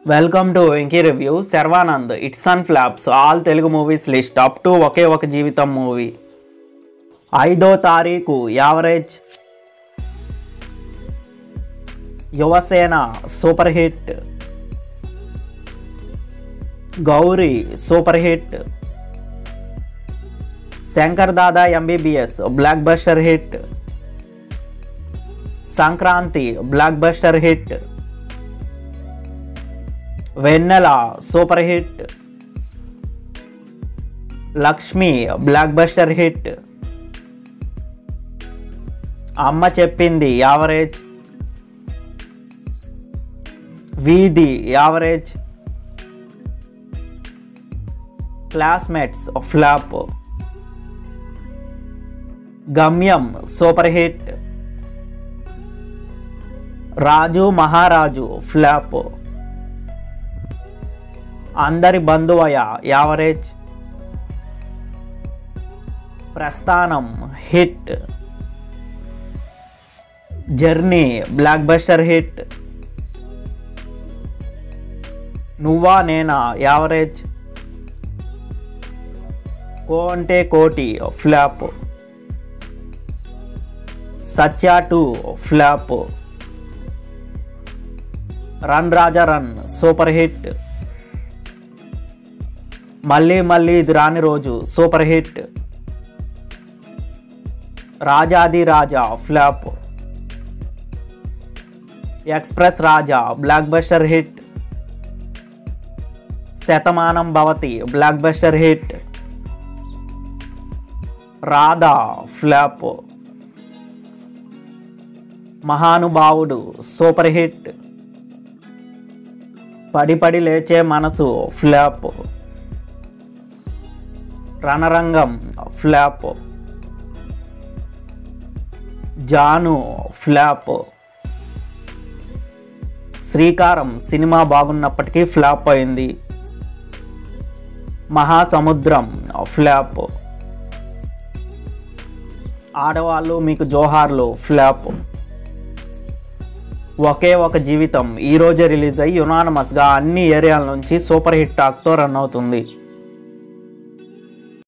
welcome to Venky review Sharwanand hits and flops all Telugu movies list up to Oke Oka Jeevitham movie Aidho Thareekhu average Yuvasena super hit Gowri super hit Shankar Dada MBBS blockbuster hit Sankranti blockbuster hit Vennela super hit Lakshmi blockbuster hit Amma Cheppindi average Veedhi average classmates flop Gamyam super hit Raju Maharaju flop Andari Bandhuvaya average Prasthanam hit journey blockbuster hit Nuvva Nena average కో అంటే Koti flop Satya two flop run Raja run super hit Malli Malli Idi Rani Roju super hit Rajadhi Raja flop express Raja blockbuster hit Shatamanam Bhavati blockbuster hit Radha flop Mahanubhavudu super hit Padi Padi Leche Manasu flop Ranarangam flop Jaanu flop Sreekaram సినిమా బాగున్నప్పటికీ flop అయింది Mahasamudram flop ఆడవాళ్ళు మీకు జోహార్లు flop ఒకే ఒక జీవితం ఈ రోజే రిలీజ్ అయ్యి యునానమస్గా అన్ని ఏరియాల నుంచి సూపర్ హిట్ టాక్తో రన్ అవుతుంది